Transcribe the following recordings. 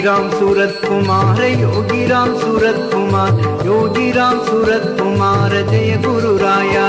ராம் சூரத் குமார யோகி ராம் சூரத் குமார் யோகி ராம் சூரத் குமார ஜெய குரு ராயா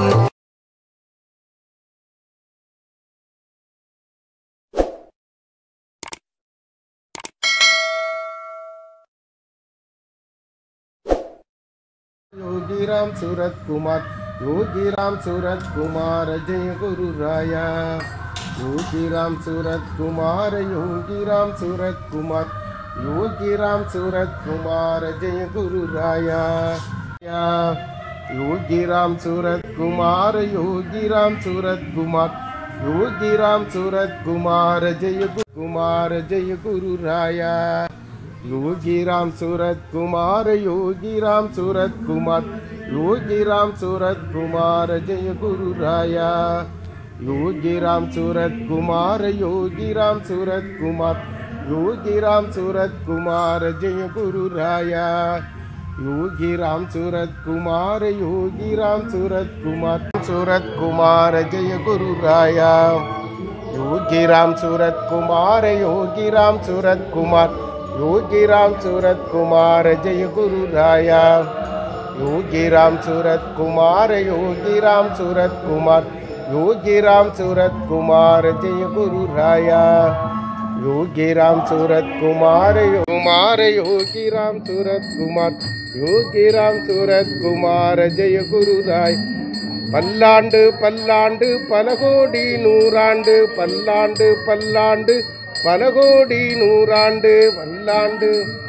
योगी राम सूरत कुमार योगी राम सूरत कुमार जय गुरु राया योगी राम सूरत कुमार योगी राम सूरत कुमार योगी राम सूरत कुमार जय गुरु राया या योगी राम सूरत कुमार योगी राम सूरत कुमार योगी राम सूरत कुमार जय गु- कुमार जय गुरु राया योगी राम सूरत कुमार योगी राम सूरत कुमार योगी राम सूरत कुमार जय गुरु राया योगी राम सूरत कुमार योगी राम सूरत कुमार योगी राम सूरत कुमार जय गुरु राया योगी राम सूरत कुमार योगी राम सूरत कुमार सूरत कुमार जय गुरु राया योगी राम सूरत कुमार योगी राम सूरत कुमार योगी राम सूरत कुमार जय गुरु राया योगी राम सूरत कुमार योगी राम सूरत कुमार योगी राम सूरत कुमार जय गुरु राया योगी राम सूरत कुमार यो- कुमार योगी राम सूरत कुमार योगी राम सूरत कुमार जय गुरु राय பல்லாண்டு பல்லாண்டு பல கோடி நூறாண்டு பல்லாண்டு பல்லாண்டு பல கோடி நூறாண்டு பல்லாண்டு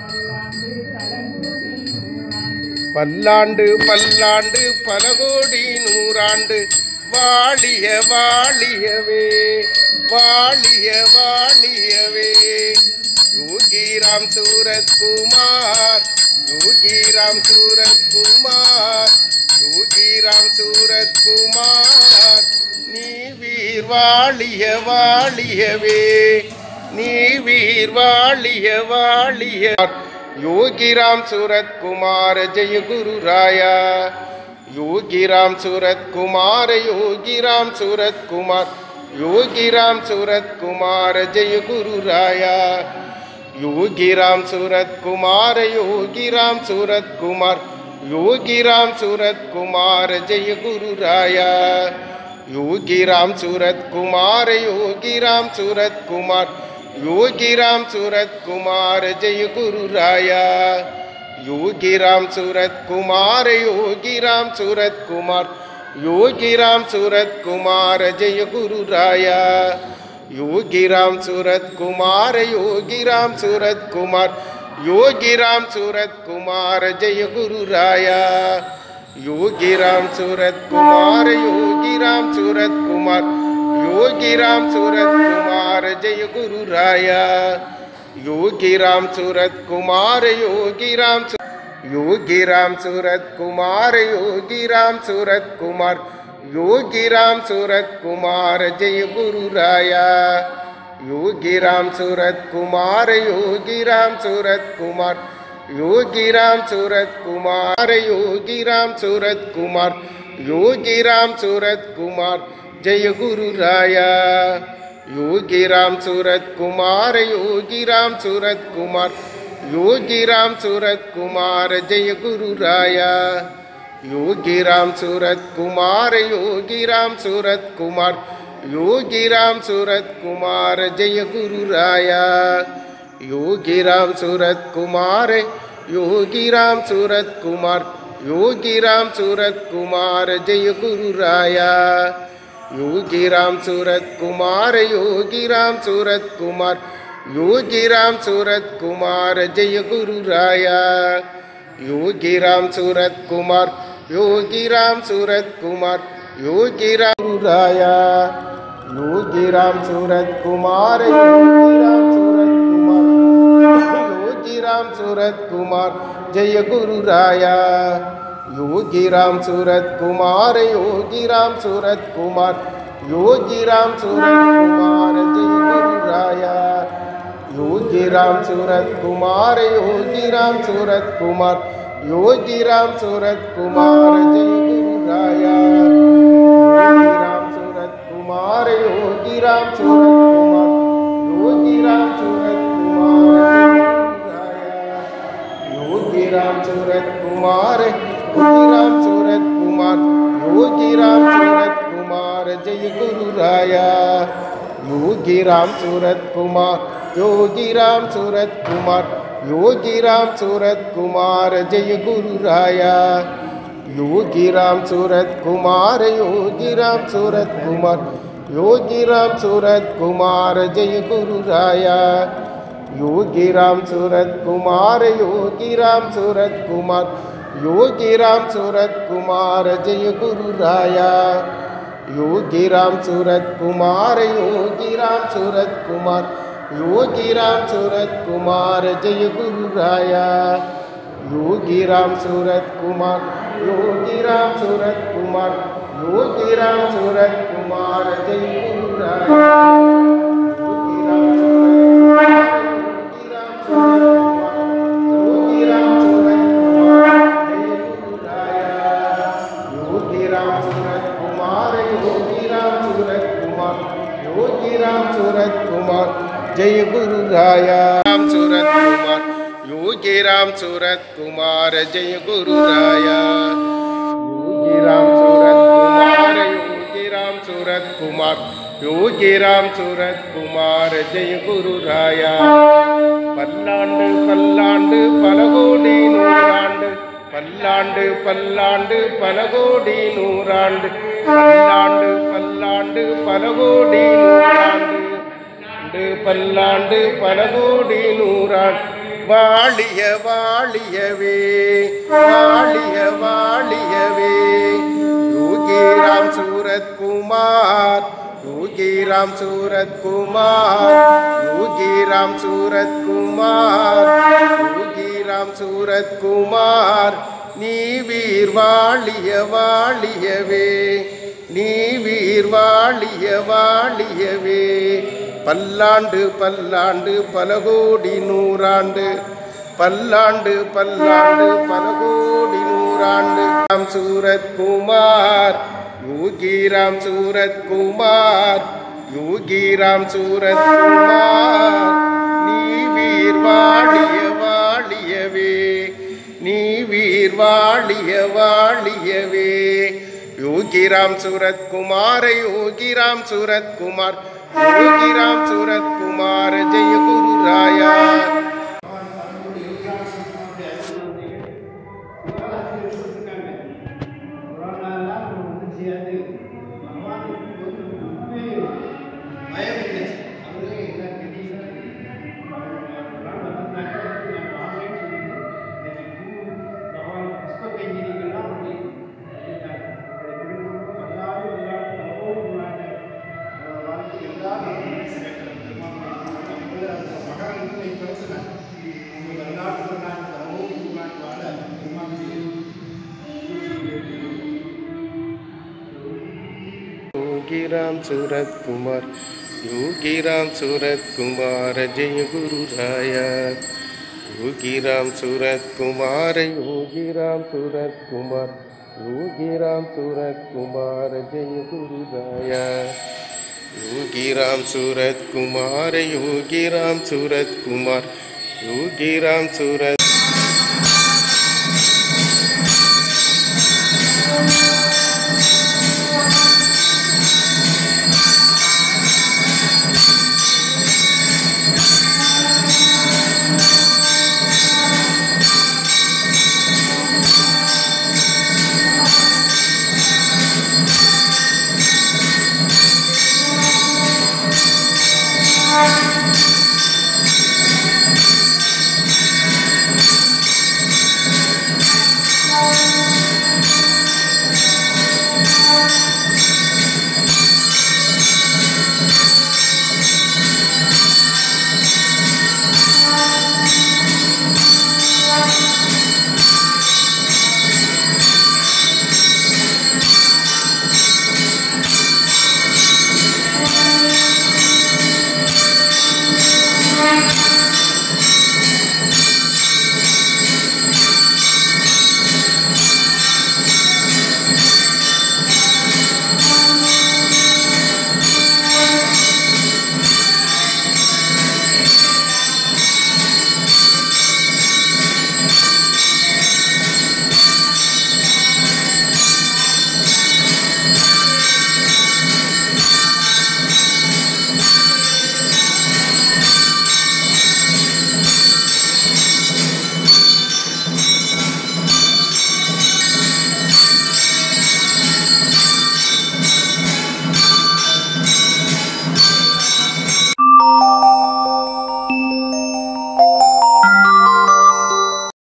பல்லாண்டு பல்லாண்டு பல கோடி நூறாண்டு வாழிய வாழியவே வாழிய வாழியவே யோகி ராம் சூரத் குமார் யோகி ராம் சூரத் குமார் யோகி ராம் சூரத் குமார் நீ வீர் வாழிய வாழியவே நீ வீர் வாழிய வாழிய योगी राम सूरत कुमार जय गुरु राया योगी राम सूरत कुमार योगी राम सूरत कुमार योगी राम सूरत कुमार जय गुरु राया योगी राम सूरत कुमार योगी राम सूरत कुमार योगी राम सूरत कुमार जय गुरु राया योगी राम सूरत कुमार योगी राम सूरत कुमार योगी राम सूरत कुमार जय गुरु राया योगी राम सूरत कुमार योगी राम सूरत कुमार योगी राम सूरत कुमार जय गुरु राया योगी राम सूरत कुमार योगी राम सूरत कुमार योगी राम सूरत कुमार जय गुरु राया योगी राम सूरत कुमार योगी राम सूरत कुमार योगी राम सूरत कुमार जय गुरु राया योगी राम सूरत कुमार योगी राम सू- योगी राम सूरत कुमार योगी राम सूरत कुमार योगी राम सूरत कुमार जय गुरु राया योगी राम सूरत कुमार योगी राम सूरत कुमार योगी राम सूरत कुमार योगी राम सूरत कुमार योगी राम सूरत कुमार जय गुरु राया योगी राम सूरत कुमार योगी राम सूरत कुमार योगी राम सूरत कुमार जय गुरु राया योगी राम सूरत कुमार योगी राम सूरत कुमार योगी राम सूरत कुमार जय गुरु राया योगी राम सूरत कुमार योगी राम सूरत कुमार योगी राम सूरत कुमार जय गुरु राया योगी राम सूरत कुमार योगी राम सूरत कुमार योगी राम सूरत कुमार जय गुरु राया योगी राम सूरत कुमार योगी राम सूरत कुमार योगी राम गुरु राया योगी राम सूरत कुमार योगी राम सूरत कुमार योगी राम सूरत कुमार जय गुरु राया योगी राम सूरत कुमार योगी राम सूरत कुमार योगी राम सूरत कुमार जय गुरु राया योगी राम सूरत कुमार योगी राम सूरत कुमार योगी राम सूरत कुमार जय गुरु राया योगी राम सूरत कुमार योगी राम सूरत कुमार योगी राम सूरत कुमार जय गुरु ராயா யோகி ராம் சூரத் குமார் யோகி ராம் சூரத் குமார் யோகி ராம் சூரத் குமார் ஜெய குரு ராயா योगी राम सूरत कुमार योगी राम सूरत कुमार योगी राम सूरत कुमार जय गुरु राया योगी राम सूरत कुमार योगी राम सूरत कुमार योगी राम सूरत कुमार जय गुरु राया योगी राम सूरत कुमार योगी राम सूरत कुमार योगी राम सूरत कुमार जय गुरु राया योगी राम सूरत कुमार योगी राम सूरत कुमार योगी राम सूरत कुमार जय गुरु राया योगी राम सूरत कुमार योगी राम सूरत कुमार योगी राम सूरत कुमार योगी राम सूरत कुमार जय गुरु राया राम सूरत कुमार योगी राम सूरत कुमार जय गुरु राया योगी राम सूरत कुमार योगी राम सूरत कुमार योगी राम सूरत कुमार जय गुरु राया பல்லாண்டு பல்லாண்டு பல கோடி நூறாண்டு பல்லாண்டு பல்லாண்டு பல கோடி நூறாண்டு பல்லாண்டு பல்லாண்டு பல கோடி நூறாண்டு ஆண்டு பல்லாண்டு பல கோடி நூறாண்டு வாழிய வாழியவே வாழிய வாழியவே யோகி ராம் சூரத் குமார் யோகி ராம் சூரத் குமார் யோகி ராம் சூரத் குமார் யோகி ராம் சூரத் குமார் நீ வீர் வாழிய வாழியவே நீ வீர் வாழிய வாழியவே பல்லாண்டு பல்லாண்டு பல கோடி நூறாண்டு பல்லாண்டு பல்லாண்டு பல கோடி நூறாண்டு ராம் சூரத் குமார் யோகி ராம் சூரத் குமார் யோகி ராம் சூரத் குமார் நீ வீர் வாழிய வாழியவே நீ வீர் வாழிய வாழியவே யோகி ராம் சூரத் குமார யோகி ராம் சூரத் குமார் யோகி ராம் சூரத் குமார் ஜெய குரு ராயா योगी राम सूरत कुमार योगी राम सूरत कुमार जय गुरु राया योगी राम सूरत कुमार योगी राम सूरत कुमार योगी राम सूरत कुमार जय गुरु राया योगी राम सूरत कुमार योगी राम सूरत कुमार योगी राम सूरत Thank